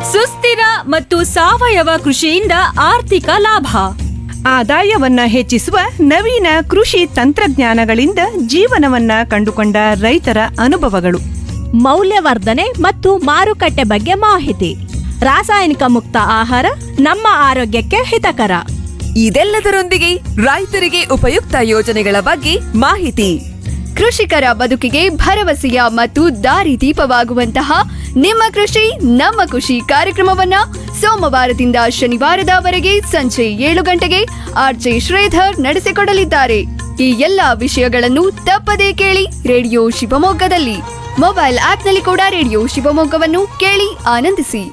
ಸುಸ್ಥಿರ ಮತ್ತು ಸಾವಯವ ಕೃಷಿಯಿಂದ ಆರ್ಥಿಕ ಲಾಭ ಆದಾಯವನ್ನ ಹೆಚ್ಚಿಸುವ ನವೀನ ಕೃಷಿ ತಂತ್ರಜ್ಞಾನಗಳಿಂದ ಜೀವನವನ್ನ ಕಂಡುಕೊಂಡ ರೈತರ ಅನುಭವಗಳು ಮೌಲ್ಯವರ್ಧನೆ ಮತ್ತು ಮಾರುಕಟ್ಟೆ ಬಗ್ಗೆ ಮಾಹಿತಿ ರಾಸಾಯನಿಕ ಮುಕ್ತ ಆಹಾರ ನಮ್ಮ ಆರೋಗ್ಯಕ್ಕೆ ಹಿತಕರ ಇದೆಲ್ಲದರೊಂದಿಗೆ ರೈತರಿಗೆ ಉಪಯುಕ್ತ ಯೋಜನೆಗಳ ಬಗ್ಗೆ ಮಾಹಿತಿ ಕೃಷಿಕರ ಬದುಕಿಗೆ ಭರವಸೆಯ ಮತ್ತು ದಾರಿದೀಪವಾಗುವಂತಹ ನಿಮ್ಮ ಕೃಷಿ ನಮ್ಮ ಖುಷಿ ಕಾರ್ಯಕ್ರಮವನ್ನ ಸೋಮವಾರದಿಂದ ಶನಿವಾರದವರೆಗೆ ಸಂಜೆ ಏಳು ಗಂಟೆಗೆ ಆರ್ಜೆ ಶ್ರೀಧರ್ ನಡೆಸಿಕೊಡಲಿದ್ದಾರೆ ಈ ಎಲ್ಲಾ ವಿಷಯಗಳನ್ನು ತಪ್ಪದೇ ಕೇಳಿ ರೇಡಿಯೋ ಶಿವಮೊಗ್ಗದಲ್ಲಿ ಮೊಬೈಲ್ ಆಪ್ನಲ್ಲಿ ಕೂಡ ರೇಡಿಯೋ ಶಿವಮೊಗ್ಗವನ್ನು ಕೇಳಿ ಆನಂದಿಸಿ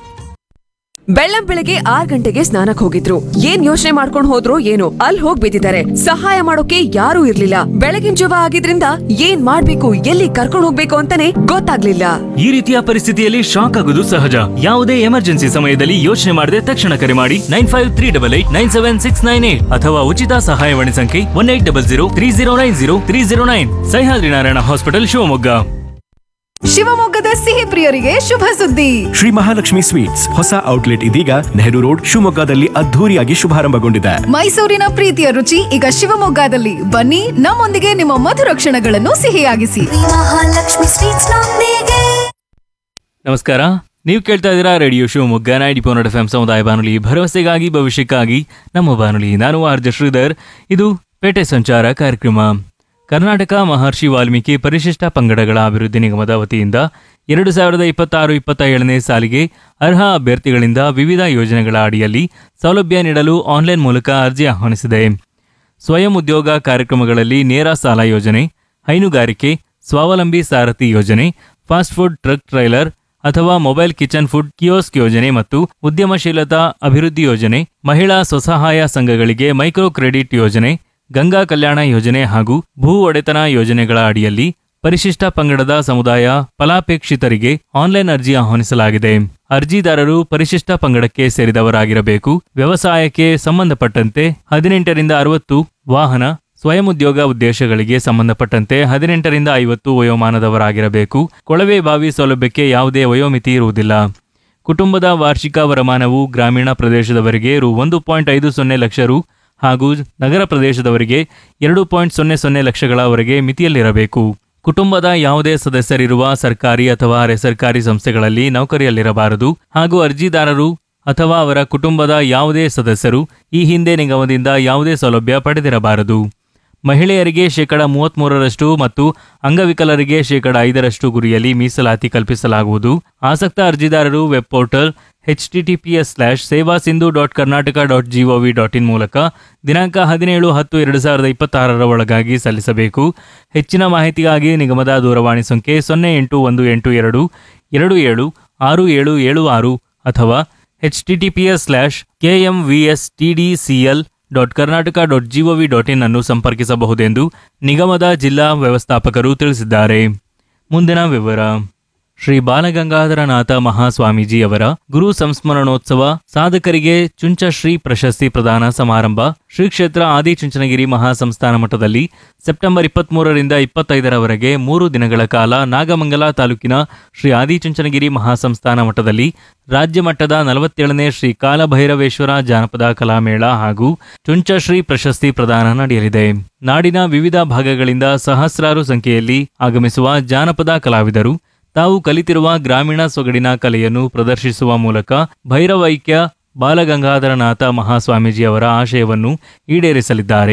ಬೆಳ್ಳಂ ಬೆಳಗ್ಗೆ ಆರ್ ಗಂಟೆಗೆ ಸ್ನಾನಕ್ ಹೋಗಿದ್ರು ಏನ್ ಯೋಚನೆ ಮಾಡ್ಕೊಂಡ್ ಹೋದ್ರು ಏನೋ ಅಲ್ಲಿ ಹೋಗ್ ಬಿದ್ದಿದ್ದಾರೆ ಸಹಾಯ ಮಾಡೋಕೆ ಯಾರೂ ಇರ್ಲಿಲ್ಲ ಬೆಳಗಿನ ಜವ ಆಗಿದ್ರಿಂದ ಏನ್ ಮಾಡ್ಬೇಕು ಎಲ್ಲಿ ಕರ್ಕೊಂಡ್ ಹೋಗ್ಬೇಕು ಅಂತಾನೆ ಗೊತ್ತಾಗ್ಲಿಲ್ಲ ಈ ರೀತಿಯ ಪರಿಸ್ಥಿತಿಯಲ್ಲಿ ಶಾಕ್ ಆಗುವುದು ಸಹಜ ಯಾವುದೇ ಎಮರ್ಜೆನ್ಸಿ ಸಮಯದಲ್ಲಿ ಯೋಚನೆ ಮಾಡದೆ ತಕ್ಷಣ ಕರೆ ಮಾಡಿ nine five three double eight nine seven six nine eight ಅಥವಾ ಉಚಿತ ಸಹಾಯವಾಣಿ ಸಂಖ್ಯೆ one eight double zero three zero nine zero three zero nine Sahyadri Narayana hospital Shivamogga ಶಿವಮೊಗ್ಗದ ಸಿಹಿ ಪ್ರಿಯರಿಗೆ ಶುಭ ಸುದ್ದಿ ಶ್ರೀ ಮಹಾಲಕ್ಷ್ಮಿ ಸ್ವೀಟ್ಸ್ ಹೊಸ ಔಟ್ಲೆಟ್ ಇದೀಗ ನೆಹರು ರೋಡ್ ಶಿವಮೊಗ್ಗದಲ್ಲಿ ಅದ್ಧೂರಿಯಾಗಿ ಶುಭಾರಂಭಗೊಂಡಿದೆ ಮೈಸೂರಿನ ಪ್ರೀತಿಯ ರುಚಿ ಈಗ ಶಿವಮೊಗ್ಗದಲ್ಲಿ ಬನ್ನಿ ನಮ್ಮೊಂದಿಗೆ ನಿಮ್ಮ ಮಧುರ ಕ್ಷಣಗಳನ್ನು ಸಿಹಿಯಾಗಿಸಿ ಮಹಾಲಕ್ಷ್ಮಿ ಸ್ವೀಟ್ಸ್ ನೊಂದಿಗೆ ನಮಸ್ಕಾರ ನೀವು ಕೇಳ್ತಾ ಇದ್ದೀರಾ radio Shivamogga ninety point eight F M ಸಮುದಾಯ ಬಾನುಲಿ ಭರವಸೆಗಾಗಿ ಭವಿಷ್ಯಕ್ಕಾಗಿ ನಮ್ಮ ಬಾನುಲಿ ನಾನು ಆರ್ಜ ಶ್ರೀಧರ್ ಇದು ಪೇಟೆ ಸಂಚಾರ ಕಾರ್ಯಕ್ರಮ ಕರ್ನಾಟಕ ಮಹರ್ಷಿ ವಾಲ್ಮೀಕಿ ಪರಿಶಿಷ್ಟ ಪಂಗಡಗಳ ಅಭಿವೃದ್ಧಿ ನಿಗಮದ ವತಿಯಿಂದ ಎರಡು ಸಾವಿರದ ಇಪ್ಪತ್ತಾರು ಇಪ್ಪತ್ತ ಏಳನೇ ಸಾಲಿಗೆ ಅರ್ಹ ಅಭ್ಯರ್ಥಿಗಳಿಂದ ವಿವಿಧ ಯೋಜನೆಗಳ ಅಡಿಯಲ್ಲಿ ಸೌಲಭ್ಯ ನೀಡಲು ಆನ್ಲೈನ್ ಮೂಲಕ ಅರ್ಜಿ ಆಹ್ವಾನಿಸಿದೆ ಸ್ವಯಂ ಉದ್ಯೋಗ ಕಾರ್ಯಕ್ರಮಗಳಲ್ಲಿ ನೇರ ಸಾಲ ಯೋಜನೆ ಹೈನುಗಾರಿಕೆ ಸ್ವಾವಲಂಬಿ ಸಾರಥಿ ಯೋಜನೆ ಫಾಸ್ಟ್ ಫುಡ್ ಟ್ರಕ್ ಟ್ರೈಲರ್ ಅಥವಾ ಮೊಬೈಲ್ ಕಿಚನ್ ಫುಡ್ ಕಿಯೋಸ್ಕ್ ಯೋಜನೆ ಮತ್ತು ಉದ್ಯಮಶೀಲತಾ ಅಭಿವೃದ್ಧಿ ಯೋಜನೆ ಮಹಿಳಾ ಸ್ವಸಹಾಯ ಸಂಘಗಳಿಗೆ ಮೈಕ್ರೋ ಕ್ರೆಡಿಟ್ ಯೋಜನೆ ಗಂಗಾ ಕಲ್ಯಾಣ ಯೋಜನೆ ಹಾಗೂ ಭೂ ಒಡೆತನ ಯೋಜನೆಗಳ ಅಡಿಯಲ್ಲಿ ಪರಿಶಿಷ್ಟ ಪಂಗಡದ ಸಮುದಾಯ ಫಲಾಪೇಕ್ಷಿತರಿಗೆ ಆನ್ಲೈನ್ ಅರ್ಜಿ ಆಹ್ವಾನಿಸಲಾಗಿದೆ ಅರ್ಜಿದಾರರು ಪರಿಶಿಷ್ಟ ಪಂಗಡಕ್ಕೆ ಸೇರಿದವರಾಗಿರಬೇಕು ವ್ಯವಸಾಯಕ್ಕೆ ಸಂಬಂಧಪಟ್ಟಂತೆ ಹದಿನೆಂಟರಿಂದ ಅರವತ್ತು ವಾಹನ ಸ್ವಯಂ ಉದ್ಯೋಗ ಉದ್ದೇಶಗಳಿಗೆ ಸಂಬಂಧಪಟ್ಟಂತೆ ಹದಿನೆಂಟರಿಂದ ಐವತ್ತು ವಯೋಮಾನದವರಾಗಿರಬೇಕು ಕೊಳವೆ ಬಾವಿ ಸೌಲಭ್ಯಕ್ಕೆ ಯಾವುದೇ ವಯೋಮಿತಿ ಇರುವುದಿಲ್ಲ ಕುಟುಂಬದ ವಾರ್ಷಿಕ ವರಮಾನವು ಗ್ರಾಮೀಣ ಪ್ರದೇಶದವರಿಗೆ ರು ಒಂದು ಪಾಯಿಂಟ್ ಐದು ಸೊನ್ನೆ ಲಕ್ಷ ರು ಹಾಗೂ ನಗರ ಪ್ರದೇಶದವರಿಗೆ ಎರಡು ಪಾಯಿಂಟ್ ಸೊನ್ನೆ ಸೊನ್ನೆ ಲಕ್ಷಗಳವರೆಗೆ ಮಿತಿಯಲ್ಲಿರಬೇಕು ಕುಟುಂಬದ ಯಾವುದೇ ಸದಸ್ಯರಿರುವ ಸರ್ಕಾರಿ ಅಥವಾ ಅರೆ ಸರ್ಕಾರಿ ಸಂಸ್ಥೆಗಳಲ್ಲಿ ನೌಕರಿಯಲ್ಲಿರಬಾರದು ಹಾಗೂ ಅರ್ಜಿದಾರರು ಅಥವಾ ಅವರ ಕುಟುಂಬದ ಯಾವುದೇ ಸದಸ್ಯರು ಈ ಹಿಂದೆ ನಿಗಮದಿಂದ ಯಾವುದೇ ಸೌಲಭ್ಯ ಪಡೆದಿರಬಾರದು ಮಹಿಳೆಯರಿಗೆ ಶೇಕಡ ಮೂವತ್ಮೂರರಷ್ಟು ಮತ್ತು ಅಂಗವಿಕಲರಿಗೆ ಶೇಕಡ ಐದರಷ್ಟು ಗುರಿಯಲ್ಲಿ ಮೀಸಲಾತಿ ಕಲ್ಪಿಸಲಾಗುವುದು ಆಸಕ್ತ ಅರ್ಜಿದಾರರು web portal H TTPS slash Seva Sindhu dot Karnataka dot GOV dot in ಮೂಲಕ ದಿನಾಂಕ ಹದಿನೇಳು ಹತ್ತು ಎರಡು ಸಾವಿರದ ಇಪ್ಪತ್ತಾರರ ಒಳಗಾಗಿ ಸಲ್ಲಿಸಬೇಕು ಹೆಚ್ಚಿನ ಮಾಹಿತಿಗಾಗಿ ನಿಗಮದ ದೂರವಾಣಿ ಸಂಖ್ಯೆ ಸೊನ್ನೆ ಎಂಟು ಒಂದು ಎಂಟು ಎರಡು ಎರಡು ಏಳು ಆರು ಏಳು ಏಳು ಆರು ಅಥವಾ H TTPS slash KMVS TDCL dot Karnataka dot GOV dot in ಅನ್ನು ಸಂಪರ್ಕಿಸಬಹುದೆಂದು ನಿಗಮದ ಜಿಲ್ಲಾ ವ್ಯವಸ್ಥಾಪಕರು ತಿಳಿಸಿದ್ದಾರೆ ಮುಂದಿನ ವಿವರ ಶ್ರೀ ಬಾಲಗಂಗಾಧರನಾಥ ಮಹಾಸ್ವಾಮೀಜಿ ಅವರ ಗುರು ಸಂಸ್ಮರಣೋತ್ಸವ ಸಾಧಕರಿಗೆ ಚುಂಚಶ್ರೀ ಪ್ರಶಸ್ತಿ ಪ್ರದಾನ ಸಮಾರಂಭ ಶ್ರೀ ಕ್ಷೇತ್ರ ಆದಿಚುಂಚನಗಿರಿ ಮಹಾಸಂಸ್ಥಾನ ಮಠದಲ್ಲಿ ಸೆಪ್ಟೆಂಬರ್ ಇಪ್ಪತ್ಮೂರರಿಂದ ಇಪ್ಪತ್ತೈದರವರೆಗೆ ಮೂರು ದಿನಗಳ ಕಾಲ ನಾಗಮಂಗಲ ತಾಲೂಕಿನ ಶ್ರೀ ಆದಿಚುಂಚನಗಿರಿ ಮಹಾಸಂಸ್ಥಾನ ಮಠದಲ್ಲಿ ರಾಜ್ಯ ಮಟ್ಟದ ನಲವತ್ತೇಳನೇ ಶ್ರೀ ಕಾಲಭೈರವೇಶ್ವರ ಜಾನಪದ ಕಲಾಮೇಳ ಹಾಗೂ ಚುಂಚಶ್ರೀ ಪ್ರಶಸ್ತಿ ಪ್ರದಾನ ನಡೆಯಲಿದೆ ನಾಡಿನ ವಿವಿಧ ಭಾಗಗಳಿಂದ ಸಹಸ್ರಾರು ಸಂಖ್ಯೆಯಲ್ಲಿ ಆಗಮಿಸುವ ಜಾನಪದ ಕಲಾವಿದರು ತಾವು ಕಲಿತಿರುವ ಗ್ರಾಮೀಣ ಸೊಗಡಿನ ಕಲೆಯನ್ನು ಪ್ರದರ್ಶಿಸುವ ಮೂಲಕ ಭೈರವೈಕ್ಯ ಬಾಲಗಂಗಾಧರನಾಥ ಮಹಾಸ್ವಾಮೀಜಿ ಅವರ ಆಶಯವನ್ನು ಈಡೇರಿಸಲಿದ್ದಾರೆ